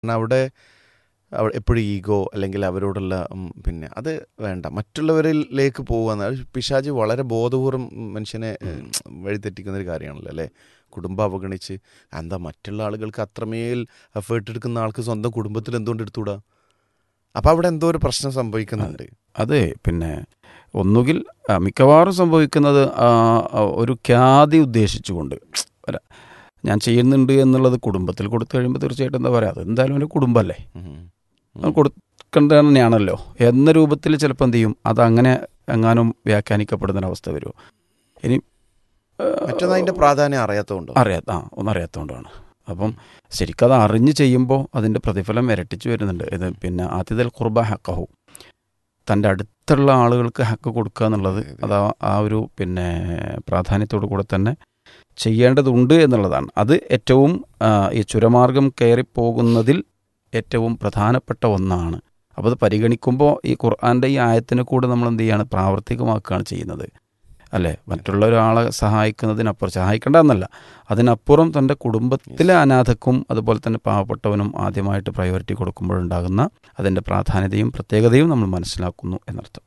കാരണം അവിടെ അവ- എപ്പോഴും ഈഗോ അല്ലെങ്കിൽ അവരോടുള്ള ഉം, പിന്നെ അത് വേണ്ട മറ്റുള്ളവരിലേക്ക് പോകുക പിശാജ് വളരെ ബോധപൂർവം മനുഷ്യനെ ഏഹ്, വഴിതെറ്റിക്കുന്ന ഒരു കാര്യമാണല്ലോ അല്ലേ കുടുംബം അവഗണിച്ച് എന്താ മറ്റുള്ള ആളുകൾക്ക് അത്രമേൽ എഫേർട്ട് എടുക്കുന്ന ആൾക്ക് സ്വന്തം കുടുംബത്തിൽ എന്തുകൊണ്ട് എടുത്തുകൂടാ അപ്പം അവിടെ എന്തോ ഒരു പ്രശ്നം സംഭവിക്കുന്നുണ്ട് അതെ പിന്നെ ഒന്നുകിൽ ആ, മിക്കവാറും സംഭവിക്കുന്നത് ആ, ആ, ഒരു ഖ്യാതി ഉദ്ദേശിച്ചുകൊണ്ട് അല്ല ഞാൻ ചെയ്യുന്നുണ്ട് എന്നുള്ളത് കുടുംബത്തിൽ കൊടുത്തു കഴിയുമ്പോൾ തീർച്ചയായിട്ടും എന്താ പറയുക അത് എന്തായാലും ഒരു കുടുംബമല്ലേ ഉം. അത് കൊടുക്കേണ്ടത് തന്നെയാണല്ലോ എന്ന രൂപത്തിൽ ചിലപ്പോൾ എന്ത് ചെയ്യും അത് അങ്ങനെ എങ്ങാനും വ്യാഖ്യാനിക്കപ്പെടുന്നൊരവസ്ഥ വരുമോ ഇനി ആ, മറ്റൊന്ന് അതിന്റെ പ്രാധാന്യം അറിയാത്തതുകൊണ്ടോ അറിയാത്ത ആ ഒന്നറിയാത്തതുകൊണ്ടാണ് അപ്പം ശരിക്കും അത് അറിഞ്ഞ് ചെയ്യുമ്പോൾ അതിൻ്റെ പ്രതിഫലം ഇരട്ടിച്ച് വരുന്നുണ്ട് ഇത് പിന്നെ ആദ്യതൽ കുർബ ഹക്കഹു തൻ്റെ അടുത്തുള്ള ആളുകൾക്ക് ഹക്ക് കൊടുക്കുക എന്നുള്ളത് അത് ആ- ആ ഒരു പിന്നെ പ്രാധാന്യത്തോടു കൂടെ തന്നെ ചെയ്യേണ്ടതുണ്ട് എന്നുള്ളതാണ് അത് ഏറ്റവും ആ, ഈ ചുരമാർഗം കയറിപ്പോകുന്നതിൽ ഏറ്റവും പ്രധാനപ്പെട്ട ഒന്നാണ് അപ്പോൾ അത് പരിഗണിക്കുമ്പോൾ ഈ ഖുർആൻ്റെ ഈ ആയത്തിനെ കൂടെ നമ്മൾ എന്ത് ചെയ്യാണ് പ്രാവർത്തികമാക്കുകയാണ് ചെയ്യുന്നത് അല്ലേ മറ്റുള്ള ഒരാളെ സഹായിക്കുന്നതിനപ്പുറം സഹായിക്കേണ്ട എന്നല്ല അതിനപ്പുറം തൻ്റെ കുടുംബത്തിലെ അനാഥക്കും അതുപോലെ തന്നെ പാവപ്പെട്ടവനും ആദ്യമായിട്ട് പ്രയോറിറ്റി കൊടുക്കുമ്പോഴുണ്ടാകുന്ന അതിൻ്റെ പ്രാധാന്യതയും പ്രത്യേകതയും നമ്മൾ മനസ്സിലാക്കുന്നു എന്നർത്ഥം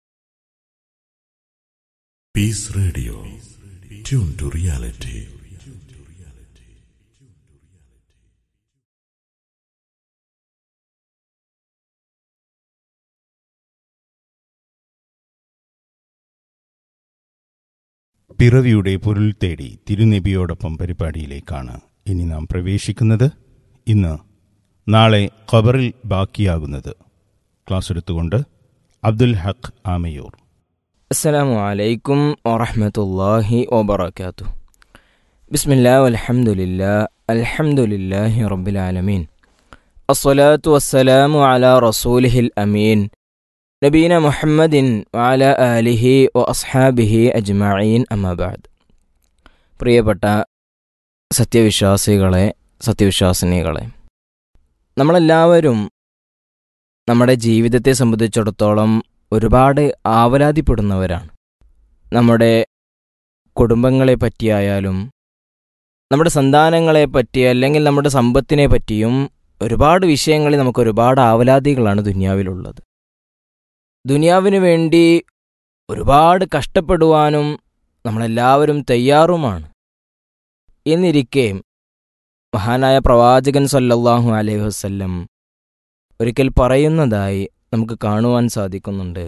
Peace Radio. Tune to reality. പിറവിയുടെ പൊരുൾ തേടി തിരുനബിയോടൊപ്പം പരിപാടിയിലേക്കാണ് ഇനി നാം പ്രവേശിക്കുന്നത് ഇന്ന് നാളെ ഖബറിൽ ബാക്കിയാകുന്നത് ക്ലാസ് എടുത്തുകൊണ്ട് അബ്ദുൽ ഹക്ക് ആമയൂർ السلام عليكم ورحمة الله وبركاته بسم الله والحمد لله الحمد لله رب العالمين الصلاة والسلام على رسوله الأمين نبينا محمد وعلى آله وأصحابه أجمعين أما بعد പ്രിയപ്പെട്ട സത്യവിശ്വാസികളെ സത്യവിശ്വാസിനികളെ നമ്മളെല്ലാവരും നമ്മുടെ ജീവിതത്തെ സംബന്ധിച്ചിടത്തോളം ഒരുപാട് ആവലാതിപ്പെടുന്നവരാണ് നമ്മുടെ കുടുംബങ്ങളെ പറ്റിയായാലും നമ്മുടെ സന്താനങ്ങളെ പറ്റി അല്ലെങ്കിൽ നമ്മുടെ സമ്പത്തിനെ പറ്റിയും ഒരുപാട് വിഷയങ്ങളിൽ നമുക്ക് ഒരുപാട് ആവലാതികളാണ് ദുനിയാവിലുള്ളത് ദുനിയാവിന് വേണ്ടി ഒരുപാട് കഷ്ടപ്പെടുവാനും നമ്മളെല്ലാവരും തയ്യാറുമാണ് എന്നിരിക്കെ മഹാനായ പ്രവാചകൻ സല്ലല്ലാഹു അലൈഹി വസല്ലം ഒരിക്കൽ പറയുന്നതായി നമുക്ക് കാണുവാൻ സാധിക്കുന്നുണ്ട്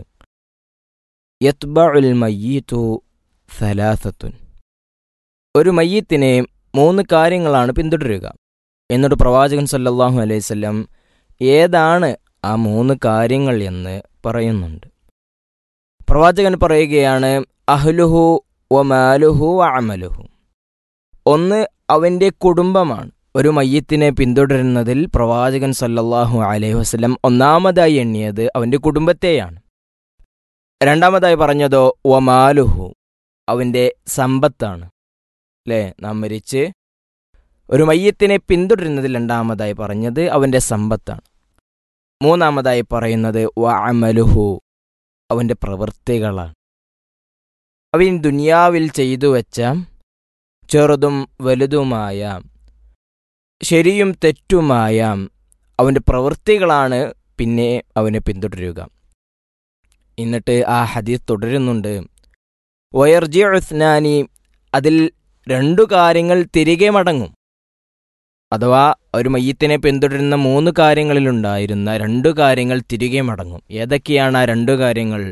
യത്ബഉൽ മയ്യീത്തു സലാസത്തുൻ ഒരു മയ്യത്തിനെ മൂന്ന് കാര്യങ്ങളാണ് പിന്തുടരുക എന്നിട്ട് പ്രവാചകൻ സല്ലല്ലാഹു അലൈഹി വസല്ലം ഏതാണ് ആ മൂന്ന് കാര്യങ്ങൾ എന്ന് പറയുന്നുണ്ട് പ്രവാചകൻ പറയുകയാണ് അഹ്ലുഹു വ മാലുഹു വ അമലുഹു ഒന്ന് അവൻ്റെ കുടുംബമാണ് ഒരു മയ്യത്തിനെ പിന്തുടരുന്നതിൽ പ്രവാചകൻ സല്ലല്ലാഹു അലൈഹി വസല്ലം ഒന്നാമതായി എണ്ണിയത് അവൻ്റെ കുടുംബത്തെയാണ് രണ്ടാമതായി പറഞ്ഞതോ വമാലുഹു അവൻ്റെ സമ്പത്താണ് അല്ലേ നാം മരിച്ച് ഒരു മയ്യത്തിനെ പിന്തുടരുന്നതിൽ രണ്ടാമതായി പറഞ്ഞത് അവൻ്റെ സമ്പത്താണ് മൂന്നാമതായി പറയുന്നത് വ അമലുഹു അവൻ്റെ പ്രവൃത്തികളാണ് അവൻ ദുനിയാവിൽ ചെയ്തു വെച്ച ചെറുതും വലുതുമായ ശരിയും തെറ്റുമായ അവൻ്റെ പ്രവൃത്തികളാണ് പിന്നെ അവനെ പിന്തുടരുക എന്നിട്ട് ആ ഹദീസ് തുടരുന്നുണ്ട് വയർജി ഉസ്നാനി അതിൽ രണ്ടു കാര്യങ്ങൾ തിരികെ മടങ്ങും അഥവാ ഒരു മയ്യത്തിനെ പിന്തുടരുന്ന മൂന്ന് കാര്യങ്ങളിലുണ്ടായിരുന്ന രണ്ടു കാര്യങ്ങൾ തിരികെ മടങ്ങും ഏതൊക്കെയാണ് ആ രണ്ടു കാര്യങ്ങൾ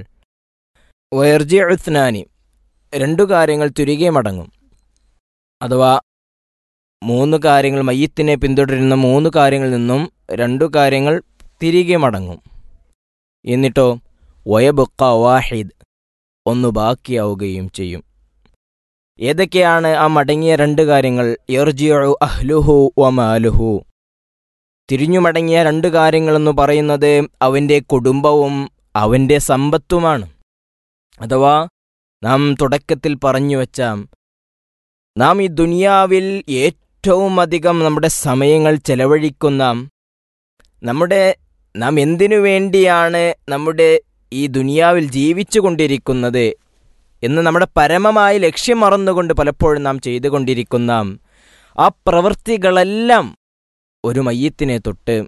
വയർജി ഉസ്നാനി രണ്ടു കാര്യങ്ങൾ തിരികെ മടങ്ങും അഥവാ മൂന്ന് കാര്യങ്ങൾ മയ്യത്തിനെ പിന്തുടരുന്ന മൂന്ന് കാര്യങ്ങളിൽ നിന്നും രണ്ടു കാര്യങ്ങൾ തിരികെ മടങ്ങും എന്നിട്ടോ വയബുക്ക വാഹിദ് ഒന്ന് ബാക്കിയാവുകയും ചെയ്യും ഏതൊക്കെയാണ് ആ മടങ്ങിയ രണ്ട് കാര്യങ്ങൾ എർജിയു അഹ്ലുഹു വമാലുഹു തിരിഞ്ഞു മടങ്ങിയ രണ്ട് കാര്യങ്ങളെന്ന് പറയുന്നത് അവൻ്റെ കുടുംബവും അവൻ്റെ സമ്പത്തുമാണ് അഥവാ നാം തുടക്കത്തിൽ പറഞ്ഞു വച്ച നാം ഈ ദുനിയാവിൽ ഏറ്റവും അധികം നമ്മുടെ സമയങ്ങൾ ചെലവഴിക്കുന്ന നമ്മുടെ നാം എന്തിനു വേണ്ടിയാണ് നമ്മുടെ ഈ ദുനിയാവിൽ ജീവിച്ചു കൊണ്ടിരിക്കുന്നത് എന്ന് നമ്മുടെ പരമമായ ലക്ഷ്യം മറന്നുകൊണ്ട് പലപ്പോഴും നാം ചെയ്തുകൊണ്ടിരിക്കുന്ന ആ പ്രവൃത്തികളെല്ലാം ഒരു മയ്യത്തിനെ തൊട്ട്